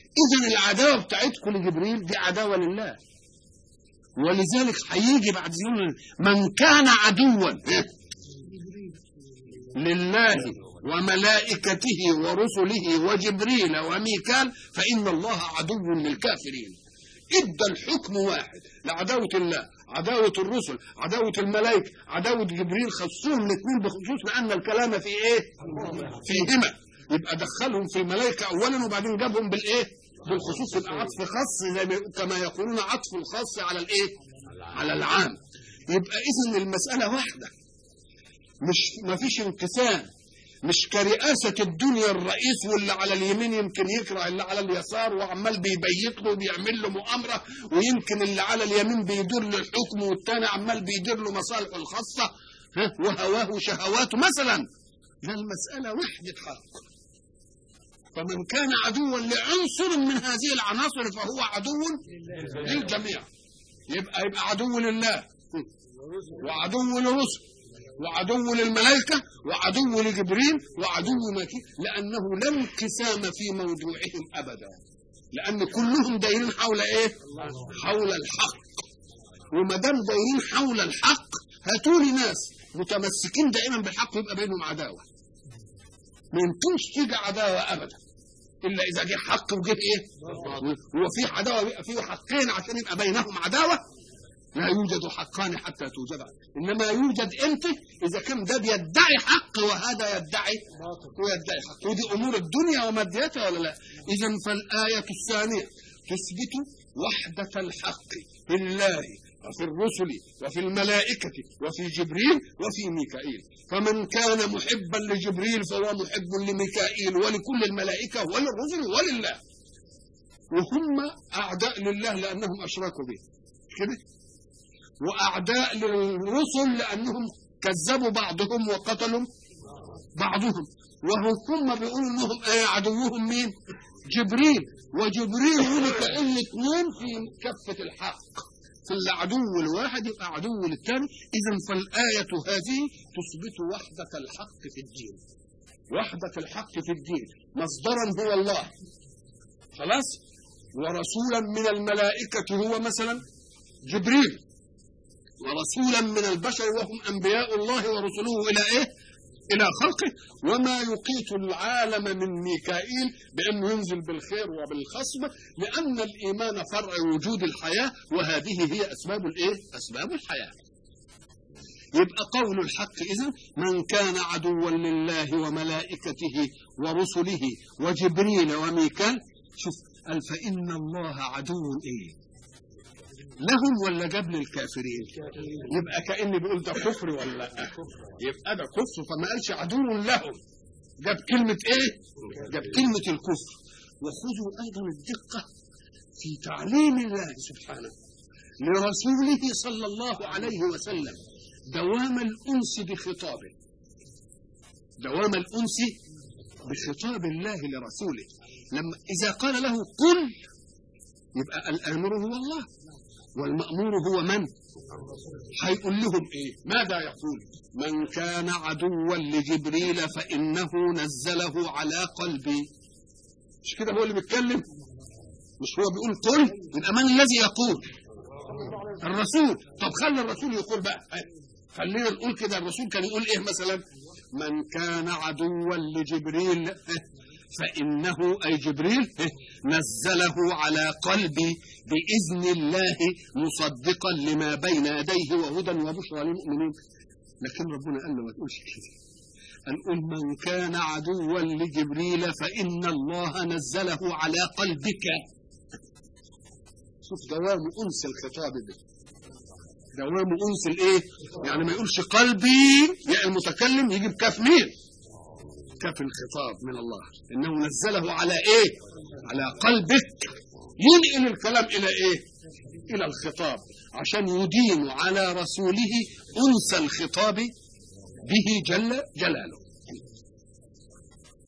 اذا العداوه بتاعتكم لجبريل دي عداوه لله ولذلك هيجي بعد يقول من كان عدوا لله وملائكته ورسله وجبريل وميكال فإن الله عدو للكافرين ادى الحكم واحد لعداوة الله عداوة الرسل عداوة الملائكة عداوة جبريل خصهم الاثنين بخصوص لأن الكلام في ايه فيهما يبقى دخلهم في الملائكة أولا وبعدين جابهم بالإيه بالخصوص يبقى عطف خاص زي ما- كما يقولون عطف الخاص على الإيه على العام يبقى إذن المسألة واحدة مش ما فيش انقسام مش كرئاسة الدنيا الرئيس واللي على اليمين يمكن يكره اللي على اليسار وعمال بيبيت له وبيعمل له مؤامرة ويمكن اللي على اليمين بيدير له الحكم والتاني عمال بيدير له مصالحه الخاصة ها، وهواه وشهواته مثلا لا المسألة وحدة حق فمن كان عدوا لعنصر من هذه العناصر فهو عدو للجميع يبقى يبقى عدو لله وعدو للرسل وعدو للملائكة وعدو لجبريل وعدو مكي لأنه لا انقسام في موضوعهم أبدا لأن كلهم دايرين حول إيه؟ حول الحق وما دام دايرين حول الحق هاتوا لي ناس متمسكين دائما بالحق يبقى بينهم عداوة ما يمكنش تيجي عداوة أبدا إلا إذا جه حق وجه إيه؟ هو في عداوة بيبقى فيه حقين عشان يبقى بينهم عداوة لا يوجد حقان حتى توجد انما يوجد امتى اذا كان ده بيدعي حق وهذا يدعي ويدعي حق ودي امور الدنيا ومادياتها ولا لا اذا فالايه الثانيه تثبت وحده الحق في الله وفي الرسل وفي الملائكة وفي جبريل وفي ميكائيل فمن كان محبا لجبريل فهو محب لميكائيل ولكل الملائكة وللرسل ولله وهم أعداء لله لأنهم أشركوا به كده واعداء للرسل لانهم كذبوا بعضهم وقتلوا بعضهم وهم بيقولوا انهم ايه عدوهم مين؟ جبريل وجبريل هنا كان اثنين في كفه الحق في العدو الواحد يبقى عدو للثاني اذا فالايه هذه تثبت وحده الحق في الدين وحده الحق في الدين مصدرا هو الله خلاص ورسولا من الملائكه هو مثلا جبريل ورسولا من البشر وهم انبياء الله ورسله الى ايه؟ الى خلقه وما يقيت العالم من ميكائيل بانه ينزل بالخير وبالخصب لان الايمان فرع وجود الحياه وهذه هي اسباب الايه؟ اسباب الحياه. يبقى قول الحق اذا من كان عدوا لله وملائكته ورسله وجبريل وميكال شوف قال فان الله عدو ايه؟ لهم ولا جاب للكافرين يبقى كأن بيقول ده كفر ولا لا يبقى ده كفر فما قالش عدو لهم جاب كلمة ايه جاب كلمة الكفر وخذوا ايضا الدقة في تعليم الله سبحانه لرسوله صلى الله عليه وسلم دوام الأنس بخطابه دوام الأنس بخطاب الله لرسوله لما إذا قال له قل يبقى الآمر هو الله والمأمور هو من؟ هيقول لهم ايه؟ ماذا يقول؟ من كان عدوا لجبريل فإنه نزله على قلبي. مش كده هو اللي بيتكلم؟ مش هو بيقول قل؟ يبقى من الذي يقول؟ الرسول، طب خلي الرسول يقول بقى، خلينا نقول كده الرسول كان يقول ايه مثلا؟ من كان عدوا لجبريل فإنه أي جبريل نزله على قلبي بإذن الله مصدقا لما بين يديه وهدى وبشرى للمؤمنين لكن ربنا قال له ما تقولش كده قال قل من كان عدوا لجبريل فإن الله نزله على قلبك شوف دوام أنس الخطاب ده دوام أنس الإيه؟ يعني ما يقولش قلبي يا المتكلم يجيب كاف مين؟ كاف الخطاب من الله انه نزله على ايه على قلبك ينقل الكلام الى ايه الى الخطاب عشان يدين على رسوله انس الخطاب به جل جلاله